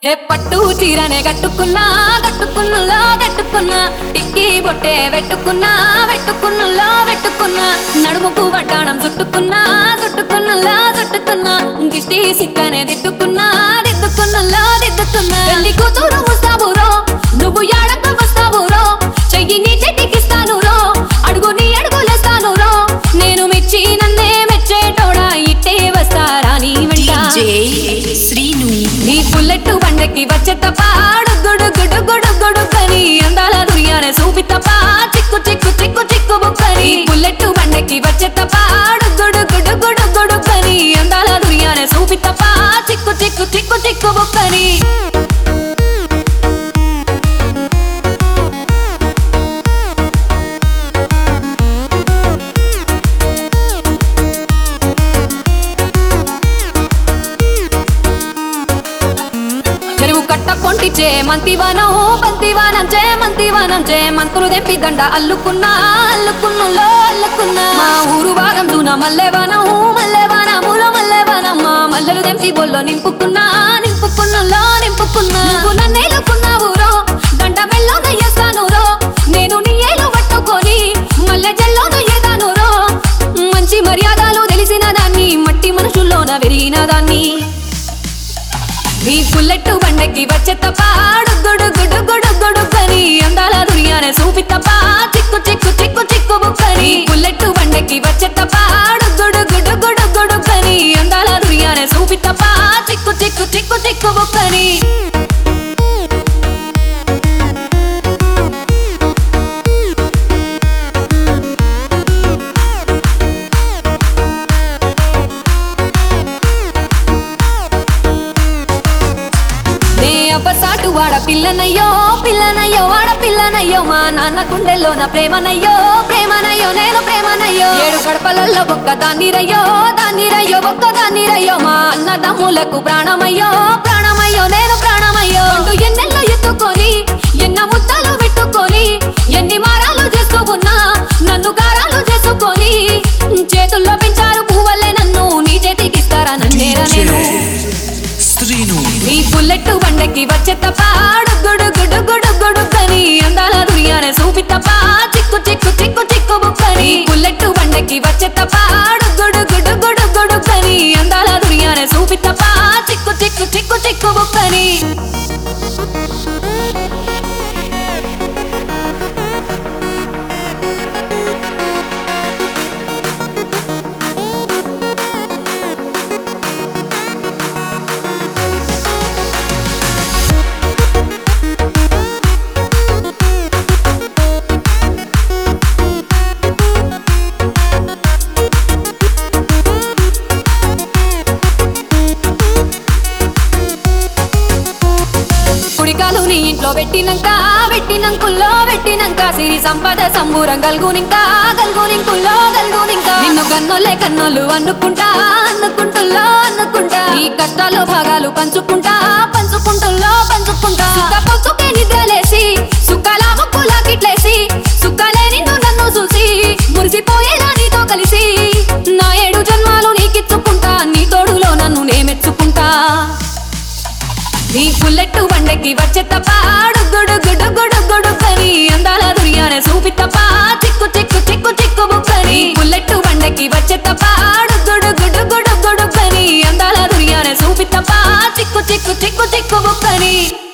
ఏ పట్టు చీరనే కట్టుకున్నా కట్టుకున్నలో కట్టుకున్నా టిక్కి బొట్టే పెట్టుకున్నా పెట్టుకున్నలో పెట్టుకున్నా నడుముకు వడ్డాణం చుట్టుకున్నా చుట్టుకున్నలో చుట్టుకున్నా దిష్టి సిక్కనే దిద్దుకున్నా దిద్దుకున్నలో దిద్దుకున్నా పెళ్లి కూతురు ముస్తాబురో నువ్వు ఎడకు వస్తావురో చెయ్యి నీ చెట్టికిస్తాను రో అడుగు నీ అడుగులేస్తాను రో నేను మెచ్చి నన్నే మెచ్చేటోడా ఇట్టే వస్తారా నీ వెంట DJ శ్రీను నీ బుల్లెట్ బండకి వచ్చే తప్ప గుడు గుడు గుడు గుడు కని అందాల దుర్యానే చూపి తప్ప చిక్కు చిక్కు చిక్కు చిక్కు బుక్కని బుల్లెట్ బండకి వచ్చే తప్ప గుడు గుడు గుడు గుడు కని అందాల దుర్యానే చూపి తప్ప చిక్కు చిక్కు చిక్కు చిక్కు బుక్కని చెరువు కట్ట కొంటిచే మంతివానం బంతివానం చే మంతివానం చే మంతులు తెంపి దండ అల్లుకున్నా అల్లుకున్నులో అల్లుకున్నా మా ఊరు భాగం దూన మల్లెవానం మల్లెవానములో మల్లెవానమ్మ మల్లెలు తెంపి బొల్లో నింపుకున్నా నింపుకున్నులో నింపుకున్నా నువ్వు నన్నేలుకున్నావు రో దండ మెల్లో నయ్యేస్తాను రో నేను నీ ఏలు పట్టుకొని మల్లె జల్లో నయ్యేదాను రో మంచి మర్యాదలు తెలిసిన దాన్ని మట్టి మనుషుల్లోన పెరిగిన దాన్ని నీ బుల్లెట్ బండకి వచ్చే తప్ప గుడు గుడు గుడు గుడు కని అందాల దుర్యానే చూపి తప్ప చిక్కు చిక్కు చిక్కు చిక్కు బుక్కని బుల్లెట్ బండకి వచ్చే తప్ప గుడు గుడు గుడు గుడు కని అందాల దుర్యానే చూపి తప్ప చిక్కు చిక్కు చిక్కు చిక్కు బుక్కని నే అబ్బసాటు వాడ పిల్లనయ్యో పిల్లనయ్యో వాడ పిల్లనయ్యో మా నాన్న గుండెల్లో నా ప్రేమనయ్యో ప్రేమనయ్యో నేను ప్రేమనయ్యో ఏడు గడపలలో ఒక్క దాన్నిరయ్యో దాన్నిరయ్యో ఒక్క దాన్నిరయ్యో మా అన్నదమ్ములకు ప్రాణమయ్యో ప్రాణమయ్యో నేను ప్రాణమయ్యో అంటూ ఎన్నెల్లో ఎత్తుకొని ఎన్న ముద్దలు పెట్టుకొని ఎన్ని మారాలు చేస్తూ ఉన్నా నన్ను గారాలు చేసుకొని చేతుల్లో పెంచారు పువ్వల్లే నన్ను నీ చేతికిస్తారా నన్నేరా నేను శ్రీను నీ బుల్లెట్ బండకి వచ్చే తప్ప గుడు గుడు గుడు గుడు కని అందాల దుర్యానే చూపి తప్ప చిక్కు చిక్కు చిక్కు చిక్కు బుక్కని బుల్లెట్ బండకి వచ్చే తప్ప గుడు గుడు గుడు గుడు కని అందాల దుర్యానే చూపి తప్ప చిక్కు చిక్కు చిక్కు చిక్కు బుక్కని కుడికాలు నీ ఇంట్లో పెట్టినంక పెట్టినంకుల్లో పెట్టినంక సిరి సంపద సంబూరం గల్గునింక గల్గునింకుల్లో గల్గునింక నిన్ను కన్నోలే కన్నోలు అనుకుంటా అనుకుంటుల్లో అనుకుంటా ఈ కష్టాలు భాగాలు పంచుకుంటా పంచుకుంటుల్లో పంచుకుంటా సుఖ పొత్తుకే నిద్రలేసి సుఖాల ముక్కులా కిట్లేసి సుఖాలే నిన్ను నన్ను చూసి మురిసిపోయేలా నీతో కలిసి నా ఏడు జన్మాలు నీకిచ్చుకుంటా నీ తోడులో నన్ను నే మెచ్చుకుంటా నీ బుల్లెట్ బండకి వచ్చే తప్ప గుడు గుడు గుడు గుడు కని అందాల దుర్యానే చూపి తప్ప చిక్కు చిక్కు చిక్కు చిక్కు బుక్కని బుల్లెట్ బండకి వచ్చే తప్ప గుడు గుడు గుడు గుడు కని అందాల దుర్యానే చూపి తప్ప చిక్కు చిక్కు చిక్కు చిక్కు బుక్కని